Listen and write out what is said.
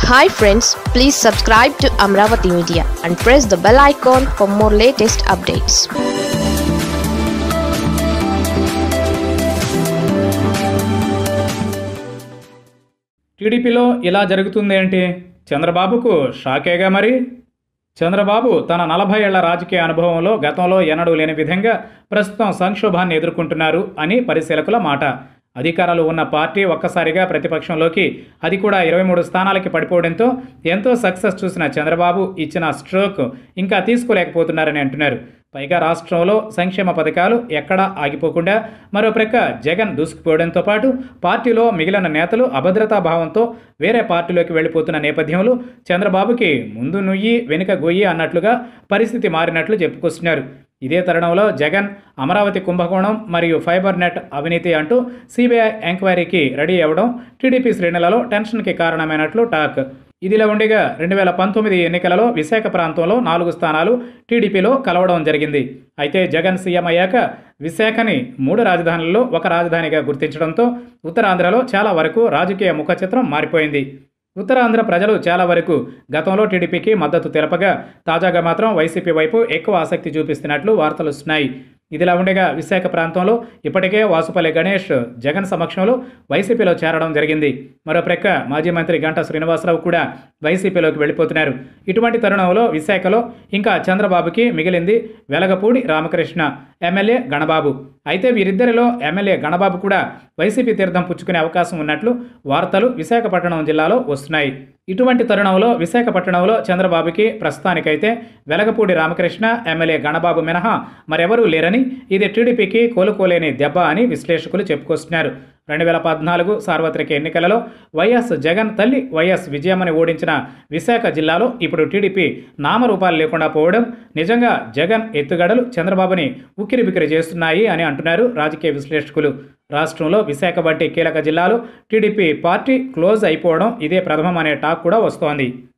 hi friends please subscribe to Amaravati media and press the bell icon for more latest updates టీడీపీలో ఇలా జరుగుతుంది ఏంటి చంద్రబాబుకు షాకేగా మరి చంద్రబాబు తన నలభై ఏళ్ల రాజకీయ అనుభవంలో గతంలో ఎన్నడూ లేని విధంగా ప్రస్తుతం సంక్షోభాన్ని ఎదుర్కొంటున్నారు అని పరిశీలకుల మాట అధికారాలు ఉన్న పార్టీ ఒక్కసారిగా ప్రతిపక్షంలోకి అది కూడా ఇరవై మూడు స్థానాలకి పడిపోవడంతో ఎంతో సక్సెస్ చూసిన చంద్రబాబు ఇచ్చిన స్ట్రోక్ ఇంకా తీసుకోలేకపోతున్నారని అంటున్నారు పైగా రాష్ట్రంలో సంక్షేమ పథకాలు ఎక్కడా ఆగిపోకుండా మరో ప్రక్క జగన్ దూసుకుపోవడంతో పాటు పార్టీలో మిగిలిన నేతలు అభద్రతా భావంతో వేరే పార్టీలోకి వెళ్ళిపోతున్న నేపథ్యంలో చంద్రబాబుకి ముందు నుయ్యి వెనుక గొయ్యి అన్నట్లుగా పరిస్థితి మారినట్లు చెప్పుకొస్తున్నారు ఇదే తరుణంలో జగన్ అమరావతి కుంభకోణం మరియు ఫైబర్ నెట్ అవినీతి అంటూ సిబిఐ ఎంక్వైరీకి రెడీ అవ్వడం టీడీపీ శ్రేణులలో టెన్షన్కి కారణమైనట్లు టాక్ ఇదిలా ఉండగా రెండు వేల పంతొమ్మిది ఎన్నికలలో విశాఖ ప్రాంతంలో నాలుగు స్థానాలు టీడీపీలో కలవడం జరిగింది అయితే జగన్ సీఎం అయ్యాక విశాఖని మూడు రాజధానుల్లో ఒక రాజధానిగా గుర్తించడంతో ఉత్తరాంధ్రలో చాలా వరకు రాజకీయ ముఖ చిత్రం మారిపోయింది ఉత్తరాంధ్ర ప్రజలు చాలా వరకు గతంలో టీడీపీకి మద్దతు తెలపగా తాజాగా మాత్రం వైసీపీ వైపు ఎక్కువ ఆసక్తి చూపిస్తున్నట్లు వార్తలు వస్తున్నాయి ఇదిలా ఉండగా విశాఖ ప్రాంతంలో ఇప్పటికే వాసుపల్లి గణేష్ జగన్ సమక్షంలో వైసీపీలో చేరడం జరిగింది మరో ప్రక్క మాజీ మంత్రి గంటా శ్రీనివాసరావు కూడా వైసీపీలోకి వెళ్ళిపోతున్నారు ఇటువంటి తరుణంలో విశాఖలో ఇంకా చంద్రబాబుకి మిగిలింది వెలగపూడి రామకృష్ణ ఎమ్మెల్యే గణబాబు అయితే వీరిద్దరిలో ఎమ్మెల్యే గణబాబు కూడా వైసీపీ తీర్థం పుచ్చుకునే అవకాశం ఉన్నట్లు వార్తలు విశాఖపట్నం జిల్లాలో వస్తున్నాయి ఇటువంటి తరుణంలో విశాఖపట్నంలో చంద్రబాబుకి ప్రస్తుతానికైతే వెలగపూడి రామకృష్ణ ఎమ్మెల్యే గణబాబు మినహా మరెవరూ లేరని ఇది టీడీపీకి కోలుకోలేని దెబ్బ అని విశ్లేషకులు చెప్పుకొస్తున్నారు రెండు వేల పద్నాలుగు సార్వత్రిక ఎన్నికలలో వైఎస్ జగన్ తల్లి వైఎస్ విజయమ్మని ఓడించిన విశాఖ జిల్లాలో ఇప్పుడు టీడీపీ నామరూపాలు లేకుండా పోవడం నిజంగా జగన్ ఎత్తుగడలు చంద్రబాబుని ఉక్కిరిబిక్కిరి చేస్తున్నాయి అని అంటున్నారు రాజకీయ విశ్లేషకులు రాష్ట్రంలో విశాఖ వంటి కీలక జిల్లాలో టీడీపీ పార్టీ క్లోజ్ అయిపోవడం ఇదే ప్రథమం అనే టాక్ కూడా వస్తోంది